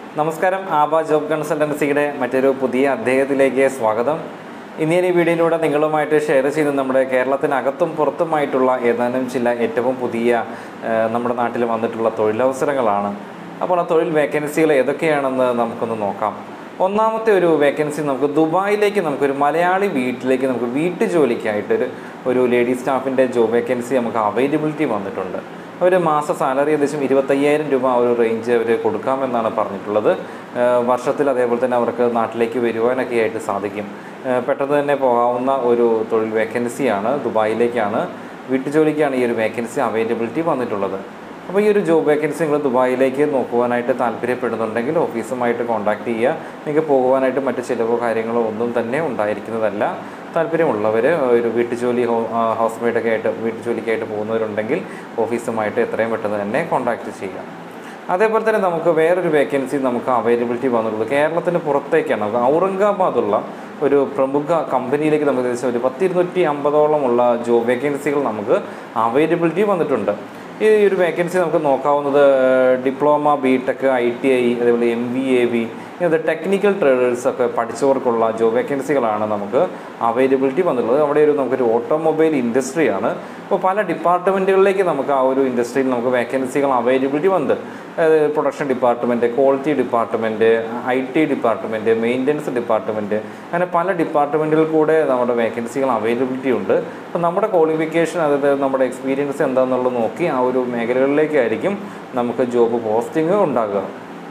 നമസ്കാരം ആബ ജോബ് കൺസൾട്ടൻസിയുടെ മറ്റൊരു പുതിയ അധ്യായത്തിലേക്ക് സ്വാഗതം ഇന്നീ ഈ വീഡിയോയിലൂടെ നിങ്ങളുമായിട്ട് ഷെയർ ചെയ്യുന്നത് നമ്മുടെ കേരളത്തിനകത്തും പുറത്തുമായിട്ടുള്ള ഏതാനും ചില ഏറ്റവും പുതിയ ആ, നമ്മുടെ നാട്ടിൽ വന്നിട്ടുള്ള തൊഴിലവസരങ്ങളാണ് അപ്പോൾ ആ തൊഴിൽ വേക്കൻസികൾ ഏതൊക്കെയാണെന്ന് നമുക്കൊന്ന് നോക്കാം ഒന്നാമത്തെ ഒരു വേക്കൻസി നമുക്ക് ദുബായിലേക്ക് നമുക്കൊരു മലയാളി വീട്ടിലേക്ക് നമുക്ക് വീട്ടു ജോലിക്കായിട്ടൊരു ഒരു ലേഡി സ്റ്റാഫിൻ്റെ ജോബ് വേക്കൻസി നമുക്ക് അവൈലബിലിറ്റി വന്നിട്ടുണ്ട് അവർ മാസ സാലറി ഏകദേശം ഇരുപത്തയ്യായിരം രൂപ ആ ഒരു റേഞ്ച് അവർ കൊടുക്കാമെന്നാണ് പറഞ്ഞിട്ടുള്ളത് ഏഹ് വർഷത്തിൽ അതേപോലെ തന്നെ അവർക്ക് നാട്ടിലേക്ക് വരുവാനൊക്കെ ആയിട്ട് സാധിക്കും ഏഹ് പെട്ടെന്ന് തന്നെ പോകാവുന്ന ഒരു തൊഴിൽ വേക്കൻസിയാണ് ദുബായിലേക്കാണ് വീട്ടുജോലിക്കാണ് ഈ ഒരു വേക്കൻസി അവൈലബിലിറ്റി വന്നിട്ടുള്ളത് അപ്പോൾ ഈ ഒരു ജോബ് വേക്കൻസി നിങ്ങൾ ദുബായിലേക്ക് നോക്കുവാനായിട്ട് താല്പര്യപ്പെടുന്നുണ്ടെങ്കിൽ ഓഫീസുമായിട്ട് കോൺടാക്ട് ചെയ്യുക നിങ്ങൾക്ക് പോകുവാനായിട്ട് മറ്റ് ചിലവോ കാര്യങ്ങളോ ഒന്നും തന്നെ ഉണ്ടായിരിക്കുന്നതല്ല താല്പര്യമുള്ളവർ ഒരു വീട്ടുജോലി ഹൗസ് മെയ്ഡൊക്കെ ആയിട്ട് വീട്ടുജോലിക്കായിട്ട് പോകുന്നവരുണ്ടെങ്കിൽ ഓഫീസുമായിട്ട് എത്രയും പെട്ടെന്ന് തന്നെ കോൺടാക്ട് ചെയ്യുക അതേപോലെ തന്നെ നമുക്ക് വേറൊരു വേക്കൻസി നമുക്ക് അവൈലബിലിറ്റി വന്നിട്ടുള്ളത് കേരളത്തിന് പുറത്തേക്കാണ് നമുക്ക് ഔറംഗാബാദുള്ള ഒരു പ്രമുഖ കമ്പനിയിലേക്ക് നമുക്ക് ഏകദേശം ഒരു പത്തിരുന്നൂറ്റി അമ്പതോളമുള്ള ജോബ് വേക്കൻസികൾ നമുക്ക് അവൈലബിലിറ്റി വന്നിട്ടുണ്ട് ഈ ഒരു വേക്കൻസി നമുക്ക് നോക്കാവുന്നത് diploma B tech I T I അതേപോലെ എം ബി എ ബി ഇങ്ങനത്തെ ടെക്നിക്കൽ ട്രേഡേഴ്സ് ഒക്കെ പഠിച്ചവർക്കുള്ള ജോബ് വേക്കൻസികളാണ് നമുക്ക് അവൈലബിലിറ്റി വന്നിട്ടുള്ളത് അവിടെ ഒരു നമുക്കൊരു ഓട്ടോമൊബൈൽ ഇൻഡസ്ട്രിയാണ് അപ്പോൾ പല ഡിപ്പാർട്ട്മെൻറ്റുകളിലേക്ക് നമുക്ക് ആ ഒരു ഇൻഡസ്ട്രിയിൽ നമുക്ക് വേക്കൻസികൾ അവൈലബിലിറ്റി വന്നത് അതായത് production department quality department I T department maintenance department അങ്ങനെ പല ഡിപ്പാർട്ട്മെൻറ്റുകൾ കൂടെ നമ്മുടെ വേക്കൻസികൾ അവൈലബിലിറ്റി ഉണ്ട് അപ്പോൾ നമ്മുടെ ക്വാളിഫിക്കേഷൻ അതായത് നമ്മുടെ എക്സ്പീരിയൻസ് എന്താണെന്നുള്ളത് നോക്കി ആ ഒരു മേഖലകളിലേക്കായിരിക്കും നമുക്ക് ജോബ് പോസ്റ്റിംഗ് ഉണ്ടാകുക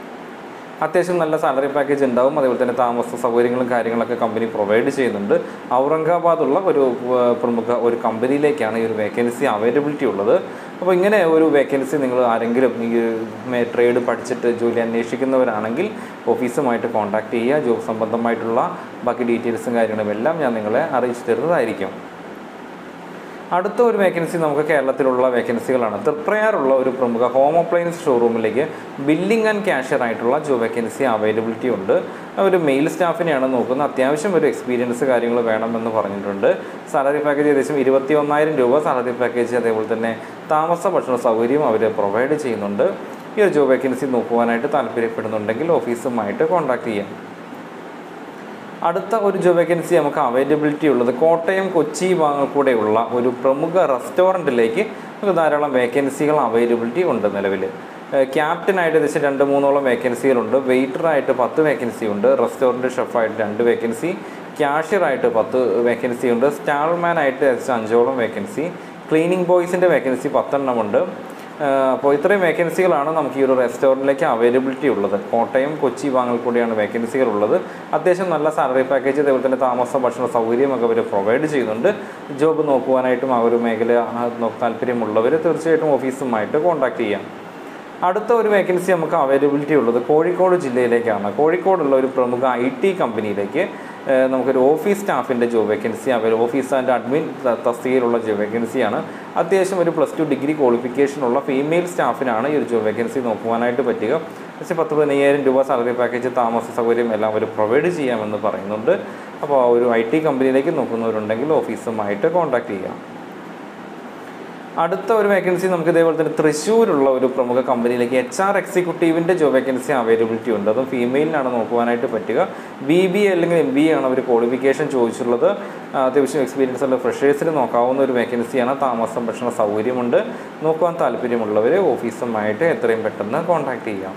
അത്യാവശ്യം നല്ല സാലറി പാക്കേജ് ഉണ്ടാവും അതേപോലെ തന്നെ താമസ സൗകര്യങ്ങളും കാര്യങ്ങളൊക്കെ കമ്പനി പ്രൊവൈഡ് ചെയ്യുന്നുണ്ട് ഔറംഗാബാദുള്ള ഒരു ഏർ, പ്രമുഖ ഒരു കമ്പനിയിലേക്കാണ് ഈ ഒരു വേക്കൻസി അവൈലബിലിറ്റി ഉള്ളത് അപ്പോൾ ഇങ്ങനെ ഒരു വേക്കൻസി നിങ്ങൾ ആരെങ്കിലും ഈ ട്രേഡ് പഠിച്ചിട്ട് ജോലി അന്വേഷിക്കുന്നവരാണെങ്കിൽ ഓഫീസുമായിട്ട് കോൺടാക്ട് ചെയ്യുക ജോബ് സംബന്ധമായിട്ടുള്ള ബാക്കി ഡീറ്റെയിൽസും കാര്യങ്ങളും എല്ലാം ഞാൻ നിങ്ങളെ അറിയിച്ചു തരുന്നതായിരിക്കും അടുത്ത ഒരു വേക്കൻസി നമുക്ക് കേരളത്തിലുള്ള വേക്കൻസികളാണ് തൃപ്രയാറുള്ള ഒരു പ്രമുഖ ഹോം അപ്ലയൻസ് ഷോറൂമിലേക്ക് ബില്ലിംഗ് ആൻഡ് ക്യാഷ്യർ ആയിട്ടുള്ള ജോബ് വേക്കൻസി അവൈലബിലിറ്റി ഉണ്ട് ഒരു മെയിൽ സ്റ്റാഫിനെയാണ് നോക്കുന്നത് അത്യാവശ്യം ഒരു എക്സ്പീരിയൻസ് കാര്യങ്ങൾ വേണമെന്ന് പറഞ്ഞിട്ടുണ്ട് സാലറി പാക്കേജ് ഏകദേശം ഇരുപത്തി ഒന്നായിരം രൂപ സാലറി പാക്കേജ് അതേപോലെ തന്നെ താമസ ഭക്ഷണ സൗകര്യം അവർ പ്രൊവൈഡ് ചെയ്യുന്നുണ്ട് ഈ ഒരു ജോബ് വേക്കൻസി നോക്കുവാനായിട്ട് താല്പര്യപ്പെടുന്നുണ്ടെങ്കിൽ ഓഫീസുമായിട്ട് കോൺടാക്ട് ചെയ്യാം അടുത്ത ഒരു ജോബ് വേക്കൻസി നമുക്ക് അവൈലബിലിറ്റി ഉള്ളത് കോട്ടയം കൊച്ചി ഭാഗങ്ങൾ കൂടെയുള്ള ഒരു പ്രമുഖ റെസ്റ്റോറൻറ്റിലേക്ക് നമുക്ക് ധാരാളം വേക്കൻസികൾ അവൈലബിലിറ്റി ഉണ്ട് നിലവിൽ ക്യാപ്റ്റനായിട്ട് ഏകദേശം രണ്ട് മൂന്നോളം വേക്കൻസികളുണ്ട് വെയിറ്ററായിട്ട് പത്ത് വേക്കൻസി ഉണ്ട് റെസ്റ്റോറൻറ്റ് ഷെഫായിട്ട് രണ്ട് വേക്കൻസി ക്യാഷ്യറായിട്ട് പത്ത് വേക്കൻസി ഉണ്ട് സ്റ്റാൾമാൻ ആയിട്ട് ഏകദേശം അഞ്ചോളം വേക്കൻസി ക്ലീനിങ് ബോയ്സിൻ്റെ വേക്കൻസി പത്തെണ്ണമുണ്ട് അപ്പോൾ ഇത്രയും വേക്കൻസികളാണ് നമുക്ക് ഈ ഒരു റെസ്റ്റോറൻറ്റിലേക്ക് അവൈലബിലിറ്റി ഉള്ളത് കോട്ടയം കൊച്ചി ഭാഗങ്ങൾ കൂടിയാണ് വേക്കൻസികൾ ഉള്ളത് അത്യാവശ്യം നല്ല സാലറി പാക്കേജ് അതേപോലെ തന്നെ താമസ ഭക്ഷണ സൗകര്യമൊക്കെ അവർ പ്രൊവൈഡ് ചെയ്യുന്നുണ്ട് ജോബ് നോക്കുവാനായിട്ടും ആ ഒരു മേഖല ആ, നോ- താല്പര്യമുള്ളവർ തീർച്ചയായിട്ടും ഓഫീസുമായിട്ട് കോൺടാക്ട് ചെയ്യാം അടുത്ത ഒരു വേക്കൻസി നമുക്ക് അവൈലബിലിറ്റി ഉള്ളത് കോഴിക്കോട് ജില്ലയിലേക്കാണ് കോഴിക്കോടുള്ള ഒരു പ്രമുഖ ഐ ടി കമ്പനിയിലേക്ക് ഏഹ്, നമുക്കൊരു ഓഫീസ് സ്റ്റാഫിൻ്റെ job vacancy available office and admin ത- തസ്തികയിലുള്ള ജോബ് വേക്കൻസിയാണ് അത്യാവശ്യം ഒരു പ്ലസ് ടു ഡിഗ്രി ക്വാളിഫിക്കേഷൻ ഉള്ള ഫീമെയിൽ സ്റ്റാഫിനാണ് ഈ ഒരു ജോബ് വേക്കൻസി നോക്കുവാനായിട്ട് പറ്റുക പക്ഷേ പത്ത് പതിനയ്യായിരം രൂപ സാലറി പാക്കേജ് താമസ സൗകര്യം എല്ലാം അവർ പ്രൊവൈഡ് ചെയ്യാമെന്ന് പറയുന്നുണ്ട് അപ്പോൾ ആ ഒരു ഐ ടി കമ്പനിയിലേക്ക് നോക്കുന്നവരുണ്ടെങ്കിൽ ഓഫീസുമായിട്ട് കോൺടാക്ട് ചെയ്യാം അടുത്ത ഒരു വേക്കൻസി നമുക്ക് ഇതേപോലെ തന്നെ തൃശ്ശൂരുള്ള ഒരു പ്രമുഖ കമ്പനിയിലേക്ക് എച്ച് ആർ എക്സിക്യൂട്ടീവിൻ്റെ ജോബ് വേക്കൻസി അവൈലബിലിറ്റി ഉണ്ട് അതും ഫീമെയിലിനാണ് നോക്കുവാനായിട്ട് പറ്റുക ബി ബി എ അല്ലെങ്കിൽ എം ബി എ ആണ് അവർ ക്വാളിഫിക്കേഷൻ ചോദിച്ചിട്ടുള്ളത് ആ, അത്യാവശ്യം എക്സ്പീരിയൻസ് ഉള്ള ഫ്രഷേഴ്സിന് നോക്കാവുന്ന ഒരു വേക്കൻസിയാണ് താമസം ഭക്ഷണ സൗകര്യമുണ്ട് നോക്കുവാൻ താല്പര്യമുള്ളവർ ഓഫീസുമായിട്ട് എത്രയും പെട്ടെന്ന് കോൺടാക്ട് ചെയ്യാം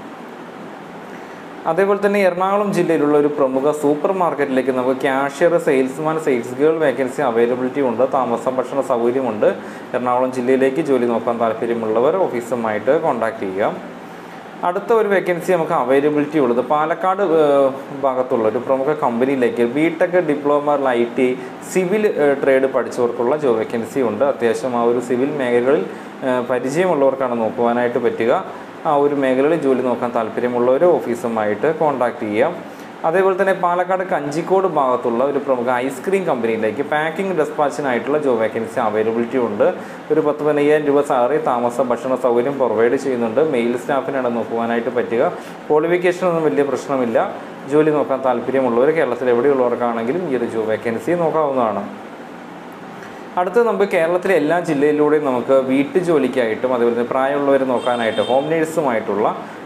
അതേപോലെ തന്നെ എറണാകുളം ജില്ലയിലുള്ള ഒരു പ്രമുഖ സൂപ്പർ മാർക്കറ്റിലേക്ക് നമുക്ക് cashier salesman sales girl vacancy availability ഉണ്ട് താമസം ഭക്ഷണ സൗകര്യമുണ്ട് എറണാകുളം ജില്ലയിലേക്ക് ജോലി നോക്കാൻ താല്പര്യമുള്ളവർ ഓഫീസുമായിട്ട് കോൺടാക്ട് ചെയ്യാം അടുത്ത ഒരു വേക്കൻസി നമുക്ക് അവൈലബിലിറ്റി ഉള്ളത് പാലക്കാട് ഏഹ്, ഭാഗത്തുള്ള ഒരു പ്രമുഖ കമ്പനിയിലേക്ക് B tech diploma I T civil ഏഹ്, ട്രേഡ് പഠിച്ചവർക്കുള്ള ജോബ് വേക്കൻസി ഉണ്ട് അത്യാവശ്യം ആ ഒരു സിവിൽ മേഖലകളിൽ ഏഹ്, പരിചയമുള്ളവർക്കാണ് നോക്കുവാനായിട്ട് പറ്റുക ആ ഒരു മേഖലയിൽ ജോലി നോക്കാൻ താല്പര്യമുള്ളവർ ഓഫീസുമായിട്ട് കോൺടാക്ട് ചെയ്യാം അതേപോലെ തന്നെ പാലക്കാട് കഞ്ചിക്കോട് ഭാഗത്തുള്ള ഒരു പ്രമുഖ ഐസ്ക്രീം കമ്പനിയിലേക്ക് പാക്കിംഗ് ഡെസ്പാച്ചിനായിട്ടുള്ള ജോബ് വേക്കൻസി അവൈലബിലിറ്റി ഉണ്ട് ഒരു പത്ത് പതിനയ്യായിരം രൂപ സാലറി താമസ ഭക്ഷണ സൗകര്യം പ്രൊവൈഡ് ചെയ്യുന്നുണ്ട് മെയിൽ സ്റ്റാഫിനാണ് നോക്കുവാനായിട്ട് പറ്റുക ക്വാളിഫിക്കേഷൻ ഒന്നും വലിയ പ്രശ്നമില്ല ജോലി നോക്കാൻ താല്പര്യമുള്ളവർ കേരളത്തിൽ എവിടെയുള്ളവർക്കാണെങ്കിലും ഈ ഒരു ജോബ് വേക്കൻസി നോക്കാവുന്നതാണ് അടുത്തത് നമുക്ക് കേരളത്തിലെ എല്ലാ ജില്ലയിലൂടെയും നമുക്ക് വീട്ടു ജോലിക്കായിട്ടും അതുപോലെ തന്നെ പ്രായമുള്ളവരെ നോക്കാനായിട്ട് ഹോം നേഴ്സുമായിട്ടുള്ള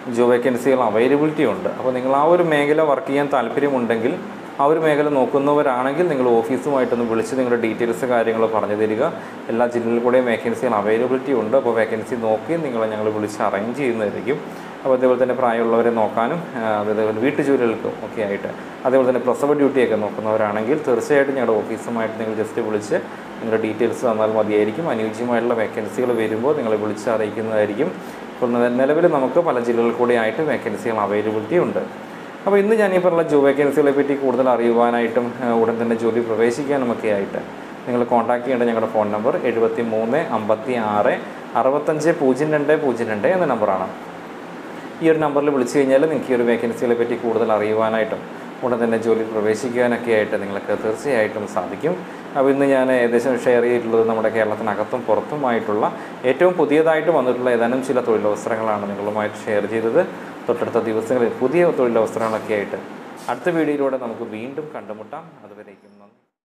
ജോബ് വേക്കൻസികൾ അവൈലബിലിറ്റി ഉണ്ട് അപ്പോൾ നിങ്ങൾ ആ ഒരു മേഖല വർക്ക് ചെയ്യാൻ താല്പര്യമുണ്ടെങ്കിൽ ആ ഒരു മേഖല നോക്കുന്നവരാണെങ്കിൽ നിങ്ങൾ ഓഫീസുമായിട്ടൊന്ന് വിളിച്ച് നിങ്ങളുടെ ഡീറ്റെയിൽസ് കാര്യങ്ങൾ പറഞ്ഞു തരിക എല്ലാ ജില്ലയിൽ കൂടെയും വേക്കൻസികൾ അവൈലബിലിറ്റി ഉണ്ട് അപ്പോൾ വേക്കൻസി നോക്കി നിങ്ങളെ ഞങ്ങൾ വിളിച്ച് അറേഞ്ച് ചെയ്യുന്നതായിരിക്കും അപ്പോൾ അതേപോലെ തന്നെ പ്രായമുള്ളവരെ നോക്കാനും ആ, അതേപോലെ വീട്ടുജോലികൾക്കും ഒക്കെ ആയിട്ട് അതേപോലെ തന്നെ പ്രസവ ഡ്യൂട്ടിയൊക്കെ നോക്കുന്നവരാണെങ്കിൽ തീർച്ചയായിട്ടും ഞങ്ങളുടെ ഓഫീസുമായിട്ട് നിങ്ങൾ ജസ്റ്റ് വിളിച്ച് നിങ്ങളുടെ ഡീറ്റെയിൽസ് തന്നാൽ മതിയായിരിക്കും അനുയോജ്യമായിട്ടുള്ള വേക്കൻസികൾ വരുമ്പോൾ നിങ്ങളെ വിളിച്ച് അറിയിക്കുന്നതായിരിക്കും ഇപ്പോൾ നിലവിൽ നമുക്ക് പല ജില്ലകളിൽ കൂടി ആയിട്ട് വേക്കൻസികൾ അവൈലബിലിറ്റി ഉണ്ട് അപ്പോൾ ഇന്ന് ഞാൻ ഈ പറഞ്ഞ ജോബ് വേക്കൻസികളെ പറ്റി കൂടുതൽ അറിയുവാനായിട്ടും ആ, ഉടൻ തന്നെ ജോലി പ്രവേശിക്കാനും ഒക്കെ ആയിട്ട് നിങ്ങൾ കോൺടാക്ട് ചെയ്യേണ്ട ഞങ്ങളുടെ ഫോൺ നമ്പർ എഴുപത്തി മൂന്ന് അമ്പത്തി ആറ് അറുപത്തഞ്ച് പൂജ്യം രണ്ട് പൂജ്യം രണ്ട് എന്ന നമ്പറാണ് ഈ ഒരു നമ്പറിൽ വിളിച്ചു കഴിഞ്ഞാൽ നിങ്ങൾക്ക് ഈ ഒരു വേക്കൻസികളെ പറ്റി കൂടുതൽ അറിയുവാനായിട്ടും ഉടൻ തന്നെ ജോലിയിൽ പ്രവേശിക്കാനൊക്കെ ആയിട്ട് നിങ്ങൾക്ക് തീർച്ചയായിട്ടും സാധിക്കും അപ്പോൾ ഇന്ന് ഞാൻ ഏകദേശം ഷെയർ ചെയ്തിട്ടുള്ളത് നമ്മുടെ കേരളത്തിനകത്തും പുറത്തുമായിട്ടുള്ള ഏറ്റവും പുതിയതായിട്ട് വന്നിട്ടുള്ള ഏതാനും ചില തൊഴിലവസരങ്ങളാണ് നിങ്ങളുമായിട്ട് ഷെയർ ചെയ്തത് തൊട്ടടുത്ത ദിവസങ്ങളിൽ പുതിയ തൊഴിലവസരങ്ങളൊക്കെ ആയിട്ട് അടുത്ത വീഡിയോയിലൂടെ നമുക്ക് വീണ്ടും കണ്ടുമുട്ടാം അതുവരേക്കും നന്ദി